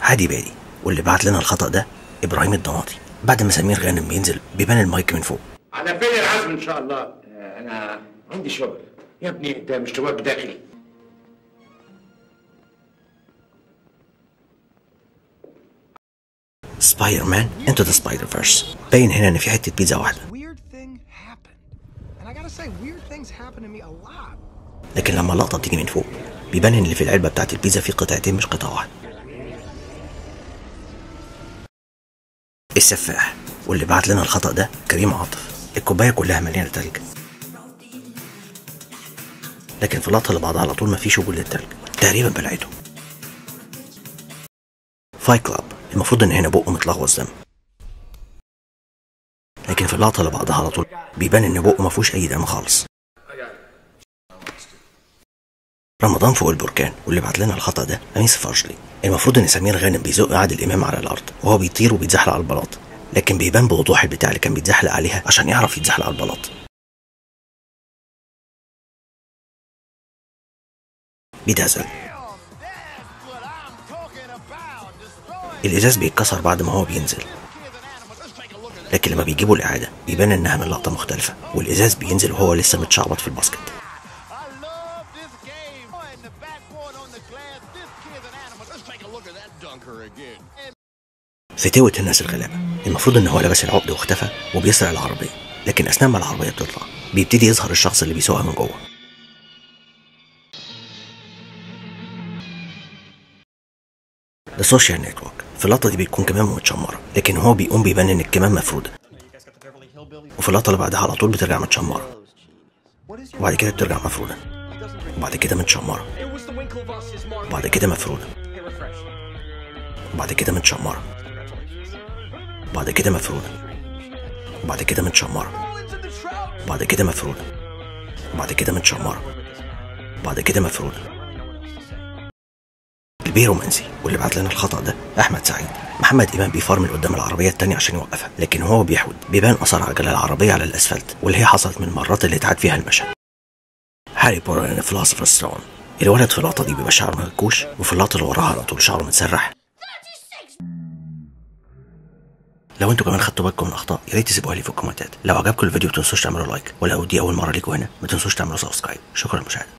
هادي بادي واللي بعت لنا الخطأ ده إبراهيم الضماطي بعد ما سمير غانم بينزل بيبان المايك من فوق على فين العزم ان شاء الله آه، انا عندي شغل يا ابني ده مش جواب داخلي سبايدر مان انتو ذا سبايدر فيرس باين هنا ان في حته بيتزا واحده weird thing happened. And I gotta say, weird things happen to me a lot. لكن لما اللقطه بتيجي من فوق بيبان ان اللي في العلبه بتاعت البيتزا في قطعتين مش قطعه واحده السفاح واللي بعت لنا الخطأ ده كريم عاطف الكوبايه كلها مليانه تلج لكن في اللقطه اللي بعدها على طول مفيش وجود للتلج تقريبا بلعته فاي كلاب المفروض ان هنا بقه متلغوص دم لكن في اللقطه اللي بعدها على طول بيبان ان بقه مفيهوش اي دم خالص رمضان فوق البركان واللي بعت لنا الخطأ ده أنيس فرجلي المفروض إن سمير غانم بيزق عادل إمام على الأرض وهو بيطير وبيتزحلق على البلاط لكن بيبان بوضوح البتاع اللي كان بيتزحلق عليها عشان يعرف يتزحلق على البلاط بيتهزل الإزاز بيتكسر بعد ما هو بينزل لكن لما بيجيبوا الإعادة بيبان إنها من لقطة مختلفة والإزاز بينزل وهو لسه متشعبط في الباسكت I love this game. And the backboard on the glass. This kid's an animal. Let's take a look at that dunker again. فتوة الناس الغلابة المفروض ان هو لابس العقد واختفى وبيسرق العربية لكن اثناء ما العربية بتطلع بيبتدي يظهر الشخص اللي بيسوقها من جوه ده سوشيال نتورك في اللقطة دي بيكون كمامة متشمرة لكن هو بيقوم بيبان ان الكمام مفرودة وفي اللقطة اللي بعدها على طول بترجع متشمرة وبعد كده بترجع مفرودة وبعد كده متشمرة وبعد كده مفرودة وبعد كده متشمرة وبعد كده مفرودة وبعد كده متشمرة وبعد كده مفرودة وبعد كده متشمرة وبعد كده مفرودة البيه رومانسي واللي بعت لنا الخطأ ده أحمد سعيد محمد إمام بيفرمل قدام العربية التانية عشان يوقفها لكن هو بيحود بيبان أثر عجلة العربية على الأسفلت واللي هي حصلت من المرات اللي اتعاد فيها المشهد هاري بوتر اند فلوسفر ستون الولد في اللقطة دي بيبقى شعره منكوش وفي اللقطة اللي وراها على طول شعره متسرح لو انتوا كمان خدتوا بالكم من اخطاء يا ريت تسيبوها لي في الكومنتات لو عجبكم الفيديو ما تنسوش تعملوا لايك ولو دي اول مره ليكوا هنا ما تنسوش تعملوا سبسكرايب شكرا للمشاهده